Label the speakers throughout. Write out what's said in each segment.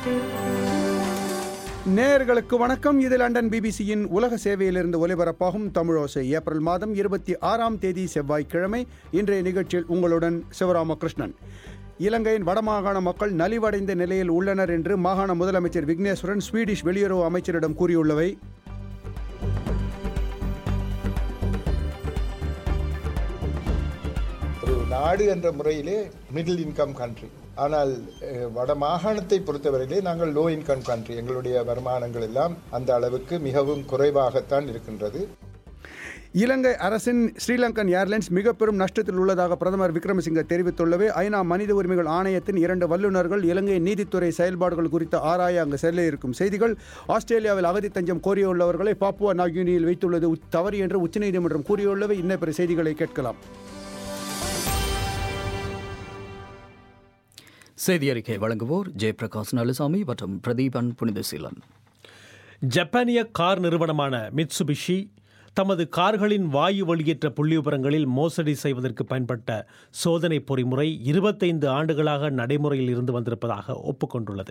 Speaker 1: நேயர்களுக்கு வணக்கம் இது லண்டன் பிபிசியின் உலக சேவையிலிருந்து ஒலிபரப்பாகும் தமிழோசை ஏப்ரல் மாதம் இருபத்தி ஆறாம் தேதி செவ்வாய்க்கிழமை இன்றைய நிகழ்ச்சியில் உங்களுடன் சிவராமகிருஷ்ணன் இலங்கையின் வடமாகாண மக்கள் நலிவடைந்த நிலையில் உள்ளனர் என்று மாகாண முதலமைச்சர் விக்னேஸ்வரன் ஸ்வீடிஷ் வெளியுறவு அமைச்சரிடம் கூறியுள்ளவை
Speaker 2: ஒரு நாடு என்ற முறையிலே மிடில் இன்கம் கண்ட்ரி ஆனால் அஹ், வட மாகாணத்தை பொறுத்தவரையிலே நாங்கள் லோ இன்கம் கண்ட்ரி எங்களுடைய வருமானங்கள் எல்லாம் அந்த அளவுக்கு மிகவும் குறைவாகத்தான் இருக்கின்றது
Speaker 1: இலங்கை அரசின் ஸ்ரீலங்கன் ஏர்லைன்ஸ் மிக பெரும் நஷ்டத்தில் உள்ளதாக பிரதமர் விக்ரமசிங்க தெரிவித்துள்ளவே ஐநா மனித உரிமைகள் ஆணையத்தின் இரண்டு வல்லுநர்கள் இலங்கை நீதித்துறை செயல்பாடுகள் குறித்து ஆராய அங்கு செல்ல இருக்கும் செய்திகள் ஆஸ்திரேலியாவில் அகதி தஞ்சம் கோரியுள்ளவர்களை பாப்புவா நாகினியில் வைத்துள்ளது உச்- தவறு என்று உச்சநீதிமன்றம் கூறியுள்ளவை இன்ன பிற செய்திகளை கேட்கலாம்
Speaker 3: செய்தி அறிக்கை வழங்குவோர் ஜெயபிரகாஷ் நலுசாமி மற்றும் பிரதீபன் புனிதசீலன்
Speaker 4: ஜப்பானிய கார் நிறுவனமான மிட்சுபிஷி தமது கார்களின் வாயு வெளியேற்ற புள்ளிவிவரங்களில் மோசடி செய்வதற்கு பயன்பட்ட சோதனை பொறிமுறை இருபத்தைந்து ஆண்டுகளாக நடைமுறையில் இருந்து வந்திருப்பதாக ஒப்புக்கொண்டுள்ளது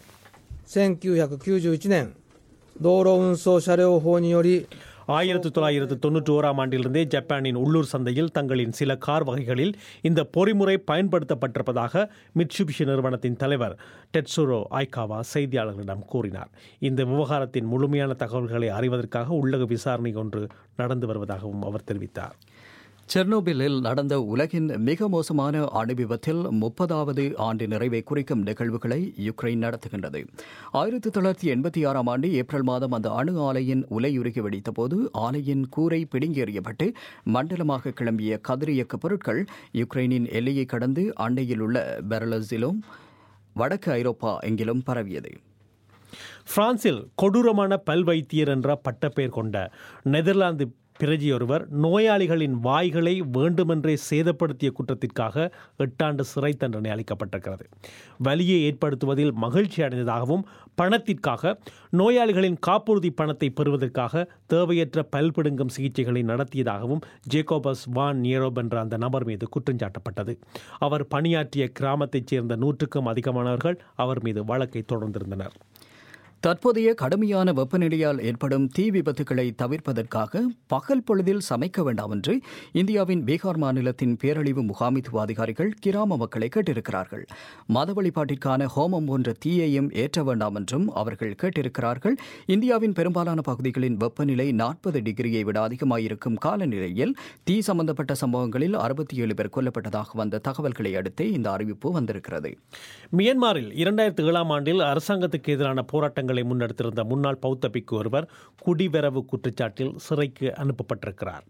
Speaker 5: 1991年道路運送車両法により
Speaker 4: ஆயிரத்தி தொள்ளாயிரத்து தொன்னூற்றி ஓராம் ஆண்டிலிருந்தே ஜப்பானின் உள்ளூர் சந்தையில் தங்களின் சில கார் வகைகளில் இந்த பொறிமுறை பயன்படுத்தப்பட்டிருப்பதாக மிட்சுபிஷி நிறுவனத்தின் தலைவர் டெட்சுரோ ஐகாவா செய்தியாளர்களிடம் கூறினார் இந்த விவகாரத்தின் முழுமையான தகவல்களை அறிவதற்காக உள்ளக விசாரணை ஒன்று நடந்து வருவதாகவும் அவர் தெரிவித்தார்
Speaker 3: செர்னோபிலில் நடந்த உலகின் மிக மோசமான அணு விபத்தில் முப்பதாவது ஆண்டு நிறைவை குறிக்கும் நிகழ்வுகளை யுக்ரைன் நடத்துகின்றது ஆயிரத்தி தொள்ளாயிரத்தி எண்பத்தி ஆறாம் ஆண்டு ஏப்ரல் மாதம் அந்த அணு ஆலையின் உலையுருகி வெடித்தபோது ஆலையின் கூரை பிடுங்கி எறியப்பட்டு மண்டலமாக கிளம்பிய கதிரியக்க பொருட்கள் யுக்ரைனின் எல்லையை கடந்து அண்டையில் உள்ள பெரலஸிலும் வடக்கு ஐரோப்பா எங்கிலும் பரவியது
Speaker 4: பிரான்சில் கொடூரமான பல்வைத்தியர் என்ற பட்டப்பெயர் கொண்ட நெதர்லாந்து பிரஜையொருவர் நோயாளிகளின் வாய்களை வேண்டுமென்றே சேதப்படுத்திய குற்றத்திற்காக எட்டாண்டு சிறை தண்டனை அளிக்கப்பட்டிருக்கிறது வலியை ஏற்படுத்துவதில் மகிழ்ச்சி அடைந்ததாகவும் பணத்திற்காக நோயாளிகளின் காப்புறுதி பணத்தை பெறுவதற்காக தேவையற்ற பல்பிடுங்கும் சிகிச்சைகளை நடத்தியதாகவும் ஜேகோபஸ் வான் நியரோப் என்ற அந்த நபர் மீது குற்றஞ்சாட்டப்பட்டது அவர் பணியாற்றிய கிராமத்தைச் சேர்ந்த நூற்றுக்கும் அதிகமானவர்கள் அவர் மீது வழக்கை தொடர்ந்திருந்தனர்
Speaker 3: தற்போதைய கடுமையான வெப்பநிலையால் ஏற்படும் தீ விபத்துகளை தவிர்ப்பதற்காக பகல் பொழுதில் சமைக்க வேண்டாம் என்று இந்தியாவின் பீகார் மாநிலத்தின் பேரழிவு முகாமித்துவ அதிகாரிகள் கிராம மக்களை கேட்டிருக்கிறார்கள் மத வழிபாட்டிற்கான ஹோமம் போன்ற தீயையும் ஏற்ற வேண்டாம் என்றும் அவர்கள் கேட்டிருக்கிறார்கள் இந்தியாவின் பெரும்பாலான பகுதிகளின் வெப்பநிலை நாற்பது டிகிரியை விட அதிகமாயிருக்கும் காலநிலையில் தீ சம்பந்தப்பட்ட சம்பவங்களில் அறுபத்தி ஏழு பேர் கொல்லப்பட்டதாக வந்த தகவல்களை அடுத்தே இந்த அறிவிப்பு வந்திருக்கிறது
Speaker 4: மியன்மாரில் இரண்டாயிரத்தி ஏழாம் ஆண்டில் அரசாங்கத்துக்கு எதிரான போராட்டங்களை முன்னெடுத்திருந்த முன்னாள் பௌத்த பிக்கு ஒருவர் குடிவரவு குற்றச்சாட்டில் சிறைக்கு அனுப்பப்பட்டிருக்கிறார்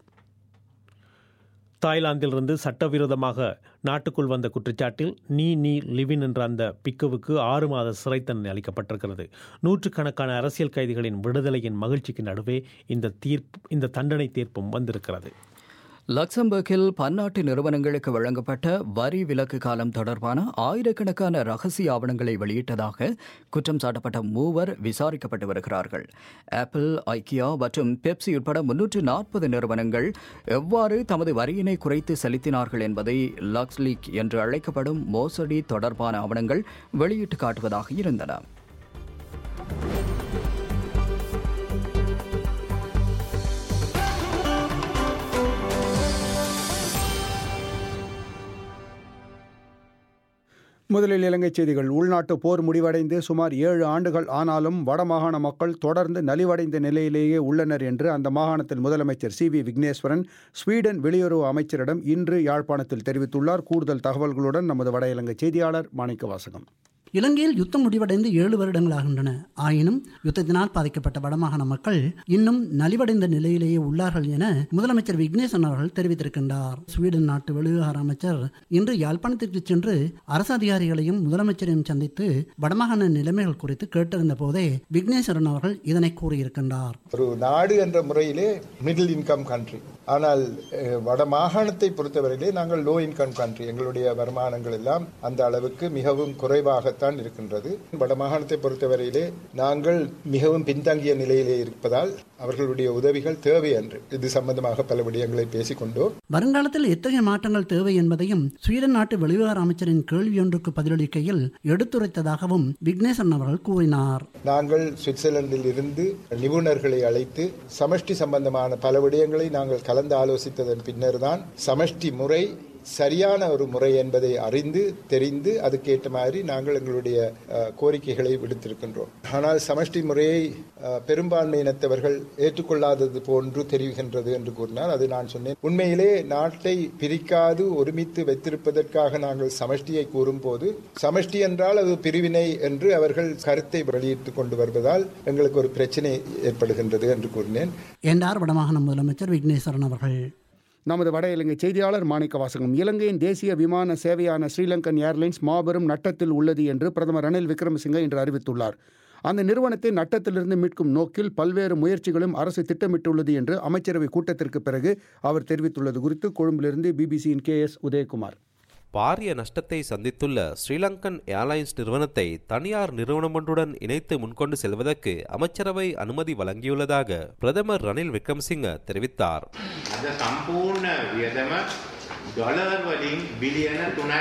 Speaker 4: தாய்லாந்திலிருந்து சட்டவிரோதமாக நாட்டுக்குள் வந்த குற்றச்சாட்டில் நீ நீ லிவின் என்ற அந்த பிக்குவுக்கு ஆறு மாத சிறை தண்டனை அளிக்கப்பட்டிருக்கிறது நூற்றுக்கணக்கான அரசியல் கைதிகளின் விடுதலையின் மகிழ்ச்சிக்கு நடுவே இந்த தீர்ப்பு இந்த தண்டனை தீர்ப்பும் வந்திருக்கிறது
Speaker 3: லக்சம்பர்கில் பன்னாட்டு நிறுவனங்களுக்கு வழங்கப்பட்ட வரி விலக்கு காலம் தொடர்பான ஆயிரக்கணக்கான ரகசிய ஆவணங்களை வெளியிட்டதாக குற்றம் சாட்டப்பட்ட மூவர் விசாரிக்கப்பட்டு வருகிறார்கள் ஆப்பிள் ஐக்கியா மற்றும் பெப்சி உட்பட முன்னூற்று நாற்பது நிறுவனங்கள் எவ்வாறு தமது வரியினை குறைத்து செலுத்தினார்கள் என்பதை லக்ஸ்லீக் என்று அழைக்கப்படும் மோசடி தொடர்பான ஆவணங்கள் வெளியிட்டு காட்டுவதாக இருந்தன
Speaker 1: முதலில் இலங்கை செய்திகள் உள்நாட்டு போர் முடிவடைந்து சுமார் ஏழு ஆண்டுகள் ஆனாலும் வடமாகாண மக்கள் தொடர்ந்து நலிவடைந்த நிலையிலேயே உள்ளனர் என்று அந்த மாகாணத்தின் முதலமைச்சர் சி வி விக்னேஸ்வரன் ஸ்வீடன் வெளியுறவு அமைச்சரிடம் இன்று யாழ்ப்பாணத்தில் தெரிவித்துள்ளார் கூடுதல் தகவல்களுடன் நமது வட இலங்கை செய்தியாளர் மாணிக்க வாசகம்
Speaker 6: இலங்கையில் யுத்தம் முடிவடைந்து ஏழு வருடங்களாகின்றன ஆயினும் யுத்தத்தினால் பாதிக்கப்பட்ட வடமாகாண மக்கள் இன்னும் நலிவடைந்த நிலையிலேயே உள்ளார்கள் என முதலமைச்சர் விக்னேசன் அவர்கள் தெரிவித்திருக்கின்றார் ஸ்வீடன் நாட்டு வெளிவிவகார அமைச்சர் இன்று யாழ்ப்பாணத்திற்கு சென்று அரசு அதிகாரிகளையும் முதலமைச்சரையும் சந்தித்து வடமாகாண நிலைமைகள் குறித்து கேட்டறிந்த போதே விக்னேஸ்வரன் அவர்கள் இதனை கூறியிருக்கின்றார்
Speaker 2: ஒரு நாடு என்ற முறையிலே மிடில் இன்கம் கண்ட்ரி ஆனால் அஹ், வட மாகாணத்தை பொறுத்தவரையிலே நாங்கள் லோ இன்கம் கண்ட்ரி எங்களுடைய வருமானங்கள் எல்லாம் அந்த அளவுக்கு மிகவும் குறைவாகத்தான் இருக்கின்றது வட மாகாணத்தை பொறுத்தவரையிலே நாங்கள் மிகவும் பின்தங்கிய நிலையிலே இருப்பதால் அவர்களுடைய உதவிகள் தேவை என்று இது சம்பந்தமாக பல விடயங்களை பேசிக்கொண்டோம்
Speaker 6: வருங்காலத்தில் எத்தகைய மாற்றங்கள் தேவை என்பதையும் ஸ்வீடன் நாட்டு வெளிவிவகார அமைச்சரின் கேள்வியொன்றுக்கு பதிலளிக்கையில் எடுத்துரைத்ததாகவும் விக்னேசன் அவர்கள் கூறினார்
Speaker 2: நாங்கள் சுவிட்சர்லாந்தில் இருந்து நிபுணர்களை அழைத்து சமஷ்டி சம்பந்தமான பல விடயங்களை நாங்கள் கலந்து ஆலோசித்ததன் பின்னர் தான் சமஷ்டி முறை சரியான ஒரு முறை என்பதை அறிந்து தெரிந்து அதுக்கேற்ற மாதிரி நாங்கள் எங்களுடைய அஹ், கோரிக்கைகளை விடுத்திருக்கின்றோம் ஆனால் சமஷ்டி முறையை அஹ், பெரும்பான்மை இனத்தவர்கள் ஏற்றுக்கொள்ளாதது போன்று தெரிவிக்கின்றது என்று கூறினார் அது நான் சொன்னேன் உண்மையிலே நாட்டை பிரிக்காது ஒருமித்து வைத்திருப்பதற்காக நாங்கள் சமஷ்டியை கூறும்போது சமஷ்டி என்றால் அது பிரிவினை என்று அவர்கள் கருத்தை வெளியிட்டுக் கொண்டு வருவதால் எங்களுக்கு ஒரு பிரச்சனை ஏற்படுகின்றது என்று கூறினேன்
Speaker 6: என்றார் வடமாகாண முதலமைச்சர் விக்னேஸ்வரன் அவர்கள்
Speaker 1: நமது வட இலங்கை செய்தியாளர் மாணிக்க வாசகம் இலங்கையின் தேசிய விமான சேவையான ஸ்ரீலங்கன் ஏர்லைன்ஸ் மாபெரும் நட்டத்தில் உள்ளது என்று பிரதமர் ரணில் விக்ரமசிங்கே இன்று அறிவித்துள்ளார் அந்த நிறுவனத்தை நட்டத்திலிருந்து மீட்கும் நோக்கில் பல்வேறு முயற்சிகளும் அரசு திட்டமிட்டுள்ளது என்று அமைச்சரவை கூட்டத்திற்கு பிறகு அவர் தெரிவித்துள்ளது குறித்து கொழும்பிலிருந்து பிபிசியின் கே எஸ் உதயகுமார்
Speaker 7: பாரிய நஷ்டத்தை சந்தித்துள்ள ஸ்ரீலங்கன் ஏர்லைன்ஸ் நிறுவனத்தை தனியார் நிறுவனமொன்றுடன் இணைத்து முன்கொண்டு செல்வதற்கு அமைச்சரவை அனுமதி வழங்கியுள்ளதாக பிரதமர் ரணில் விக்ரமசிங்க தெரிவித்தார்
Speaker 8: අද සම්පූර්ණ වියදම ඩොලර් වලින් බිලියන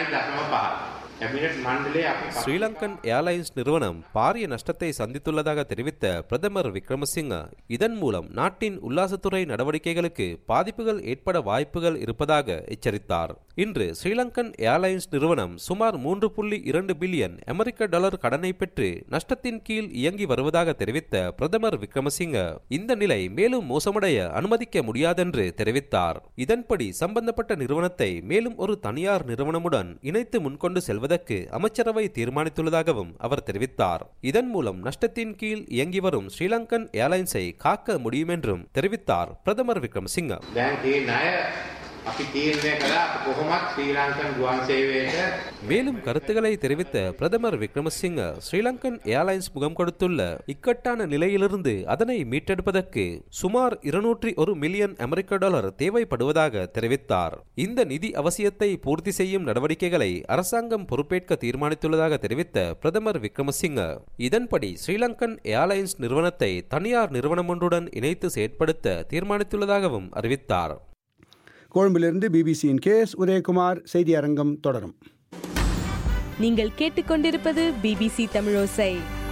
Speaker 8: 3.5 කැබිනට් මණ්ඩලය අපි
Speaker 7: ஸ்ரீலங்கன் ஏர்லைன்ஸ் நிறுவனம் பாரிய நஷ்டத்தை சந்தித்துள்ளதாக தெரிவித்த பிரதமர் விக்ரமசிங்க இதன் மூலம் நாட்டின் உல்லாசத்துறை நடவடிக்கைகளுக்கு பாதிப்புகள் ஏற்பட வாய்ப்புகள் இருப்பதாக எச்சரித்தார் இன்று ஸ்ரீலங்கன் ஏர்லைன்ஸ் நிறுவனம் சுமார் மூன்று புள்ளி இரண்டு பில்லியன் அமெரிக்க டாலர் கடனை பெற்று நஷ்டத்தின் கீழ் இயங்கி வருவதாக தெரிவித்த பிரதமர் விக்ரமசிங்க இந்த நிலை மேலும் மோசமடைய அனுமதிக்க முடியாதென்று தெரிவித்தார் இதன்படி சம்பந்தப்பட்ட நிறுவனத்தை மேலும் ஒரு தனியார் நிறுவனமுடன் இணைத்து முன்கொண்டு செல்வதற்கு அமைச்சரவை தீர்மானித்துள்ளதாகவும் அவர் தெரிவித்தார் இதன் மூலம் நஷ்டத்தின் கீழ் இயங்கி வரும் ஸ்ரீலங்கன் ஏர்லைன்ஸை காக்க முடியும் என்றும் தெரிவித்தார் பிரதமர் விக்ரமசிங்க
Speaker 8: දැන් ඒ ණය අපි තීරණය කළා අපි කොහොමත් ශ්‍රී ලංකන් ගුවන් සේවයට
Speaker 7: மேலும் கருத்துக்களை தெரிவித்த பிரதமர் விக்ரமசிங்க ஸ்ரீலங்கன் ஏர்லைன்ஸ் முகம் கொடுத்துள்ள இக்கட்டான நிலையிலிருந்து அதனை மீட்டெடுப்பதற்கு சுமார் இருநூற்றி ஒரு மில்லியன் அமெரிக்க டாலர் தேவைப்படுவதாக தெரிவித்தார் இந்த நிதி அவசியத்தை பூர்த்தி செய்யும் நடவடிக்கைகளை அரசாங்கம் பொறுப்பேற்க தீர்மானித்துள்ளதாக தெரிவித்த பிரதமர் விக்ரமசிங்க இதன்படி ஸ்ரீலங்கன் ஏர்லைன்ஸ் நிறுவனத்தை தனியார் நிறுவனம் ஒன்றுடன் இணைத்து செயற்படுத்த தீர்மானித்துள்ளதாகவும் அறிவித்தார்
Speaker 1: கொழும்பிலிருந்து பிபிசியின் கே எஸ் உதயகுமார் செய்தி அரங்கம் தொடரும்
Speaker 9: நீங்கள் கேட்டுக்கொண்டிருப்பது பிபிசி தமிழோசை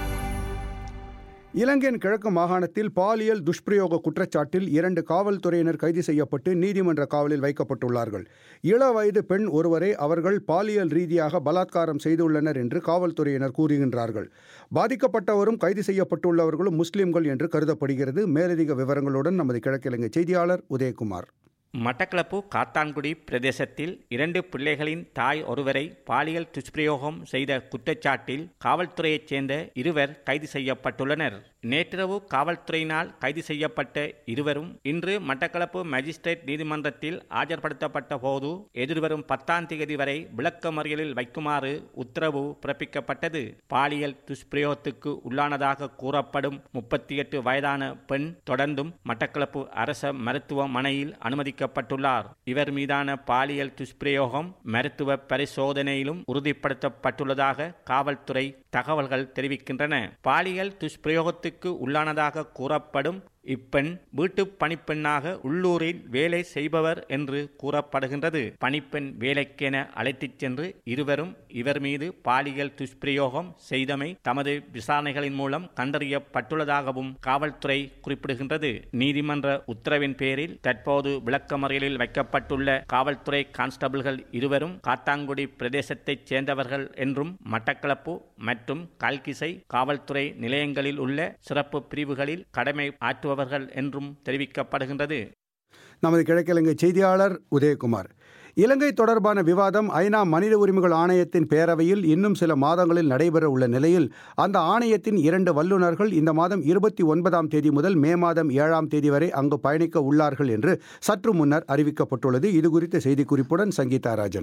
Speaker 1: இலங்கையின் கிழக்கு மாகாணத்தில் பாலியல் துஷ்பிரயோக குற்றச்சாட்டில் இரண்டு காவல்துறையினர் கைது செய்யப்பட்டு நீதிமன்ற காவலில் வைக்கப்பட்டுள்ளார்கள் இள வயது பெண் ஒருவரை அவர்கள் பாலியல் ரீதியாக பலாத்காரம் செய்துள்ளனர் என்று காவல்துறையினர் கூறுகின்றார்கள் பாதிக்கப்பட்டவரும் கைது செய்யப்பட்டுள்ளவர்களும் முஸ்லிம்கள் என்று கருதப்படுகிறது மேலதிக விவரங்களுடன் நமது கிழக்கிழங்கை செய்தியாளர் உதயகுமார்
Speaker 10: மட்டக்களப்பு காத்தான்குடி பிரதேசத்தில் இரண்டு பிள்ளைகளின் தாய் ஒருவரை பாலியல் துஷ்பிரயோகம் செய்த குற்றச்சாட்டில் காவல்துறையைச் சேர்ந்த இருவர் கைது செய்யப்பட்டுள்ளனர் நேற்றிரவு காவல்துறையினால் கைது செய்யப்பட்ட இருவரும் இன்று மட்டக்களப்பு மேஜிஸ்ட்ரேட் நீதிமன்றத்தில் ஆஜர்படுத்தப்பட்ட போது எதிர்வரும் பத்தாம் தேதி வரை விளக்கமறியலில் வைக்குமாறு உத்தரவு பிறப்பிக்கப்பட்டது பாலியல் துஷ்பிரயோகத்துக்கு உள்ளானதாக கூறப்படும் முப்பத்தி எட்டு வயதான பெண் தொடர்ந்தும் மட்டக்களப்பு அரச மருத்துவமனையில் அனுமதிக்கப்பட்டுள்ளார் இவர் மீதான பாலியல் துஷ்பிரயோகம் மருத்துவ பரிசோதனையிலும் உறுதிப்படுத்தப்பட்டுள்ளதாக காவல்துறை தகவல்கள் தெரிவிக்கின்றன பாலியல் துஷ்பிரயோகத்துக்கு உள்ளானதாக கூறப்படும் இப்பெண் வீட்டு பணிப்பெண்ணாக உள்ளூரில் வேலை செய்பவர் என்று கூறப்படுகின்றது பணிப்பெண் வேலைக்கென அழைத்துச் சென்று இருவரும் இவர் மீது பாலியல் துஷ்பிரயோகம் செய்தமை தமது விசாரணைகளின் மூலம் கண்டறியப்பட்டுள்ளதாகவும் காவல்துறை குறிப்பிடுகின்றது நீதிமன்ற உத்தரவின் பேரில் தற்போது விளக்கமறியலில் வைக்கப்பட்டுள்ள காவல்துறை கான்ஸ்டபிள்கள் இருவரும் காத்தாங்குடி பிரதேசத்தைச் சேர்ந்தவர்கள் என்றும் மட்டக்களப்பு மற்றும் கல்கிசை காவல்துறை நிலையங்களில் உள்ள சிறப்பு பிரிவுகளில் கடமை ஆற்றுபவர்கள் என்றும் தெரிவிக்கப்படுகின்றது
Speaker 1: நமது கிழக்கிழங்கை செய்தியாளர் உதயகுமார் இலங்கை தொடர்பான விவாதம் ஐநா மனித உரிமைகள் ஆணையத்தின் பேரவையில் இன்னும் சில மாதங்களில் நடைபெற உள்ள நிலையில் அந்த ஆணையத்தின் இரண்டு வல்லுநர்கள் இந்த மாதம் இருபத்தி ஒன்பதாம் தேதி முதல் மே மாதம் ஏழாம் தேதி வரை அங்கு பயணிக்க உள்ளார்கள் என்று சற்று முன்னர் அறிவிக்கப்பட்டுள்ளது இது குறித்த செய்திக்குறிப்புடன் சங்கீதா ராஜன்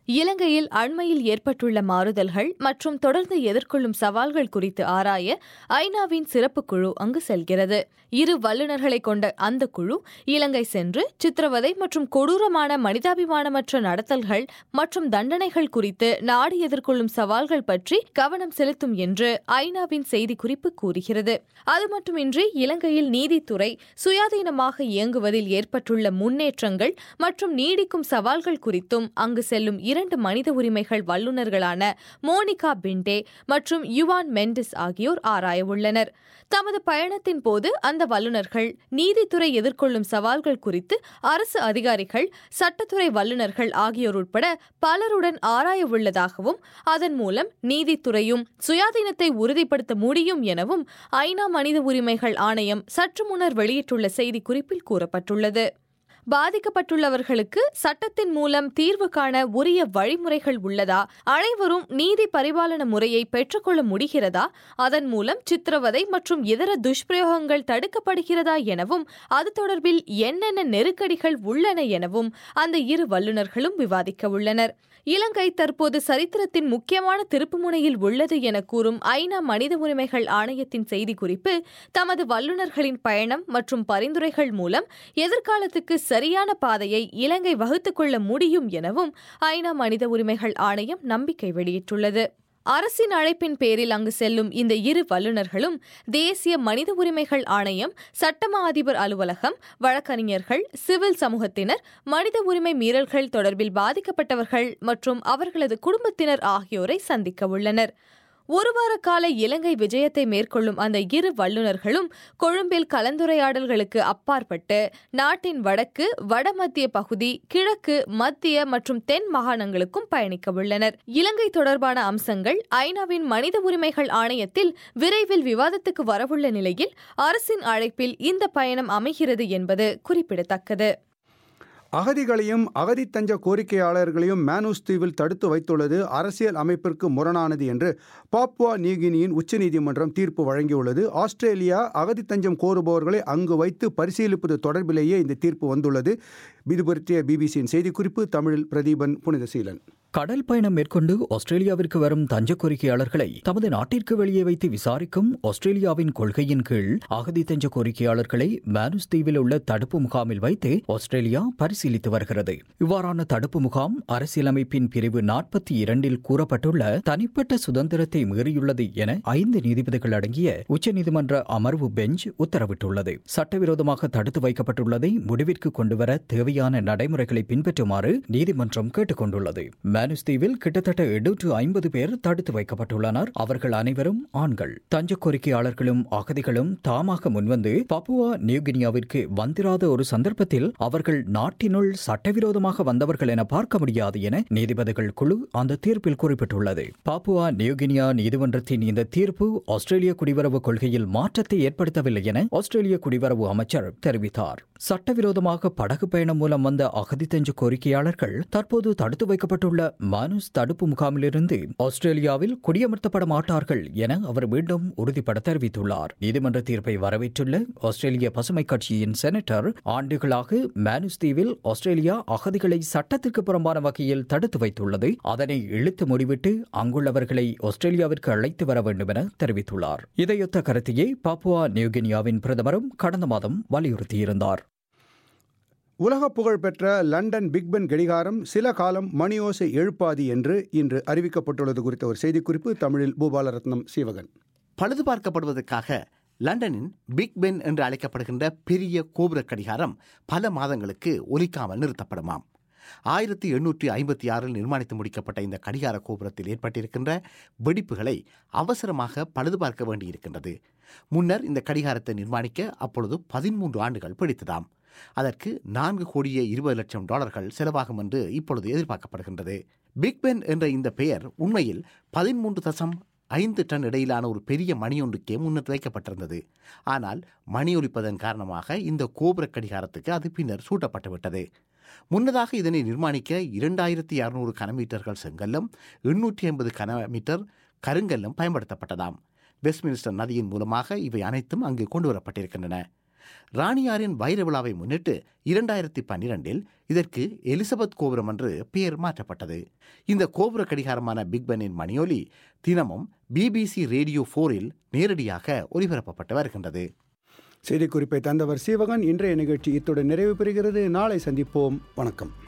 Speaker 11: இலங்கையில் அண்மையில் ஏற்பட்டுள்ள மாறுதல்கள் மற்றும் தொடர்ந்து எதிர்கொள்ளும் சவால்கள் குறித்து ஆராய ஐநாவின் சிறப்பு குழு அங்கு செல்கிறது இரு வல்லுநர்களை கொண்ட அந்த குழு இலங்கை சென்று சித்திரவதை மற்றும் கொடூரமான மனிதாபிமானமற்ற நடத்தல்கள் மற்றும் தண்டனைகள் குறித்து நாடு எதிர்கொள்ளும் சவால்கள் பற்றி கவனம் செலுத்தும் என்று ஐநாவின் செய்திக்குறிப்பு கூறுகிறது அது மட்டுமின்றி இலங்கையில் நீதித்துறை சுயாதீனமாக இயங்குவதில் ஏற்பட்டுள்ள முன்னேற்றங்கள் மற்றும் நீடிக்கும் சவால்கள் குறித்தும் அங்கு செல்லும் இரண்டு மனித உரிமைகள் வல்லுநர்களான மோனிகா பிண்டே மற்றும் யுவான் மெண்டிஸ் ஆகியோர் ஆராயவுள்ளனர் தமது பயணத்தின் போது அந்த வல்லுநர்கள் நீதித்துறை எதிர்கொள்ளும் சவால்கள் குறித்து அரசு அதிகாரிகள் சட்டத்துறை வல்லுநர்கள் ஆகியோர் உட்பட பலருடன் ஆராயவுள்ளதாகவும் அதன் மூலம் நீதித்துறையும் சுயாதீனத்தை உறுதிப்படுத்த முடியும் எனவும் ஐநா மனித உரிமைகள் ஆணையம் சற்று முன்னர் வெளியிட்டுள்ள செய்திக்குறிப்பில் கூறப்பட்டுள்ளது பாதிக்கப்பட்டுள்ளவர்களுக்கு சட்டத்தின் மூலம் தீர்வு காண உரிய வழிமுறைகள் உள்ளதா அனைவரும் நீதி பரிபாலன முறையை பெற்றுக்கொள்ள முடிகிறதா அதன் மூலம் சித்திரவதை மற்றும் இதர துஷ்பிரயோகங்கள் தடுக்கப்படுகிறதா எனவும் அது தொடர்பில் என்னென்ன நெருக்கடிகள் உள்ளன எனவும் அந்த இரு வல்லுநர்களும் விவாதிக்க உள்ளனர் இலங்கை தற்போது சரித்திரத்தின் முக்கியமான திருப்புமுனையில் உள்ளது என கூறும் ஐநா மனித உரிமைகள் ஆணையத்தின் செய்திக்குறிப்பு தமது வல்லுநர்களின் பயணம் மற்றும் பரிந்துரைகள் மூலம் எதிர்காலத்துக்கு சரியான பாதையை இலங்கை வகுத்துக் கொள்ள முடியும் எனவும் ஐநா மனித உரிமைகள் ஆணையம் நம்பிக்கை வெளியிட்டுள்ளது அரசின் அழைப்பின் பேரில் அங்கு செல்லும் இந்த இரு வல்லுநர்களும் தேசிய மனித உரிமைகள் ஆணையம் சட்டமா அதிபர் அலுவலகம் வழக்கறிஞர்கள் சிவில் சமூகத்தினர் மனித உரிமை மீறல்கள் தொடர்பில் பாதிக்கப்பட்டவர்கள் மற்றும் அவர்களது குடும்பத்தினர் ஆகியோரை சந்திக்க உள்ளனர் ஒரு வார கால இலங்கை விஜயத்தை மேற்கொள்ளும் அந்த இரு வல்லுநர்களும் கொழும்பில் கலந்துரையாடல்களுக்கு அப்பாற்பட்டு நாட்டின் வடக்கு வடமத்திய பகுதி கிழக்கு மத்திய மற்றும் தென் மாகாணங்களுக்கும் பயணிக்க உள்ளனர் இலங்கை தொடர்பான அம்சங்கள் ஐநாவின் மனித உரிமைகள் ஆணையத்தில் விரைவில் விவாதத்துக்கு வரவுள்ள நிலையில் அரசின் அழைப்பில் இந்த பயணம் அமைகிறது என்பது குறிப்பிடத்தக்கது
Speaker 1: அகதிகளையும் அகதி தஞ்ச கோரிக்கையாளர்களையும் மேனூஸ் தீவில் தடுத்து வைத்துள்ளது அரசியல் அமைப்பிற்கு முரணானது என்று பாப்புவா நியூகினியின் உச்சநீதிமன்றம் தீர்ப்பு வழங்கியுள்ளது ஆஸ்திரேலியா அகதி தஞ்சம் கோருபவர்களை அங்கு வைத்து பரிசீலிப்பது தொடர்பிலேயே இந்த தீர்ப்பு வந்துள்ளது இது பற்றிய பிபிசியின் செய்திக்குறிப்பு தமிழில் பிரதீபன் புனிதசீலன்
Speaker 3: கடல் பயணம் மேற்கொண்டு ஆஸ்திரேலியாவிற்கு வரும் தஞ்ச கோரிக்கையாளர்களை தமது நாட்டிற்கு வெளியே வைத்து விசாரிக்கும் ஆஸ்திரேலியாவின் கொள்கையின் கீழ் அகதி தஞ்ச கோரிக்கையாளர்களை மேனுஸ் தீவில் உள்ள தடுப்பு முகாமில் வைத்து ஆஸ்திரேலியா பரிசீலித்து வருகிறது இவ்வாறான தடுப்பு முகாம் அரசியலமைப்பின் பிரிவு நாற்பத்தி இரண்டில் கூறப்பட்டுள்ள தனிப்பட்ட சுதந்திரத்தை மீறியுள்ளது என ஐந்து நீதிபதிகள் அடங்கிய உச்சநீதிமன்ற அமர்வு பெஞ்ச் உத்தரவிட்டுள்ளது சட்டவிரோதமாக தடுத்து வைக்கப்பட்டுள்ளதை முடிவிற்கு கொண்டுவர தேவையான நடைமுறைகளை பின்பற்றுமாறு நீதிமன்றம் கேட்டுக் கொண்டுள்ளது மேனுஸ் தீவில் கிட்டத்தட்ட எண்ணூற்று ஐம்பது பேர் தடுத்து வைக்கப்பட்டுள்ளனர் அவர்கள் அனைவரும் ஆண்கள் தஞ்ச கோரிக்கையாளர்களும் அகதிகளும் தாமாக முன்வந்து பப்புவா நியூகினியாவிற்கு வந்திராத ஒரு சந்தர்ப்பத்தில் அவர்கள் நாட்டினுள் சட்டவிரோதமாக வந்தவர்கள் என பார்க்க முடியாது என நீதிபதிகள் குழு அந்த தீர்ப்பில் குறிப்பிட்டுள்ளது பாப்புவா நியூகினியா நீதிமன்றத்தின் இந்த தீர்ப்பு ஆஸ்திரேலிய குடிவரவு கொள்கையில் மாற்றத்தை ஏற்படுத்தவில்லை என ஆஸ்திரேலிய குடிவரவு அமைச்சர் தெரிவித்தார் சட்டவிரோதமாக படகு பயணம் மூலம் வந்த அகதி தஞ்ச கோரிக்கையாளர்கள் தற்போது தடுத்து வைக்கப்பட்டுள்ள மானுஸ் தடுப்பு முகாமிலிருந்து ஆஸ்திரேலியாவில் குடியமர்த்தப்பட மாட்டார்கள் என அவர் மீண்டும் உறுதிபட தெரிவித்துள்ளார் நீதிமன்ற தீர்ப்பை வரவேற்றுள்ள ஆஸ்திரேலிய பசுமை கட்சியின் செனட்டர் ஆண்டுகளாக மானுஸ் தீவில் ஆஸ்திரேலியா அகதிகளை சட்டத்திற்கு புறம்பான வகையில் தடுத்து வைத்துள்ளது அதனை இழுத்து முடிவிட்டு அங்குள்ளவர்களை ஆஸ்திரேலியாவிற்கு அழைத்து வர வேண்டும் என தெரிவித்துள்ளார் இதையொத்த கருத்தையே பாப்புவா நியூகினியாவின் பிரதமரும் கடந்த மாதம் வலியுறுத்தியிருந்தார்
Speaker 1: உலக புகழ்பெற்ற லண்டன் பிக்பென் கடிகாரம் சில காலம் மணியோசை எழுப்பாது என்று இன்று அறிவிக்கப்பட்டுள்ளது குறித்த ஒரு செய்திக்குறிப்பு தமிழில் பூபாலரத்னம் சீவகன்
Speaker 12: பழுது பார்க்கப்படுவதற்காக லண்டனின் பிக் பென் என்று அழைக்கப்படுகின்ற பெரிய கோபுர கடிகாரம் பல மாதங்களுக்கு ஒலிக்காமல் நிறுத்தப்படுமாம் ஆயிரத்தி எண்ணூற்றி ஐம்பத்தி ஆறில் நிர்மாணித்து முடிக்கப்பட்ட இந்த கடிகார கோபுரத்தில் ஏற்பட்டிருக்கின்ற வெடிப்புகளை அவசரமாக பழுது பார்க்க வேண்டியிருக்கின்றது முன்னர் இந்த கடிகாரத்தை நிர்மாணிக்க அப்பொழுது பதிமூன்று ஆண்டுகள் பிடித்ததாம் அதற்கு நான்கு கோடியே இருபது லட்சம் டாலர்கள் செலவாகும் என்று இப்பொழுது எதிர்பார்க்கப்படுகின்றது பிக் பென் என்ற இந்த பெயர் உண்மையில் பதிமூன்று தசம் ஐந்து டன் இடையிலான ஒரு பெரிய மணியொன்றுக்கே முன்னர் வைக்கப்பட்டிருந்தது ஆனால் மணி ஒலிப்பதன் காரணமாக இந்த கோபுர கடிகாரத்துக்கு அது பின்னர் சூட்டப்பட்டுவிட்டது முன்னதாக இதனை நிர்மாணிக்க இரண்டாயிரத்தி அறுநூறு கனமீட்டர்கள் செங்கல்லும் எண்ணூற்றி ஐம்பது கனமீட்டர் கருங்கல்லும் பயன்படுத்தப்பட்டதாம் வெஸ்ட்மினிஸ்டர் நதியின் மூலமாக இவை அனைத்தும் அங்கு கொண்டு வரப்பட்டிருக்கின்றன ராணியாரின் வைர விழாவை முன்னிட்டு இரண்டாயிரத்தி பன்னிரண்டில் இதற்கு எலிசபெத் கோபுரம் என்று பெயர் மாற்றப்பட்டது இந்த கோபுர கடிகாரமான பிக் பெனின் மணியொலி தினமும் பிபிசி ரேடியோ ஃபோரில் நேரடியாக ஒலிபரப்பப்பட்டு வருகின்றது
Speaker 1: செய்திக்குறிப்பை தந்தவர் சீவகன் இன்றைய நிகழ்ச்சி இத்துடன் நிறைவு பெறுகிறது நாளை சந்திப்போம் வணக்கம்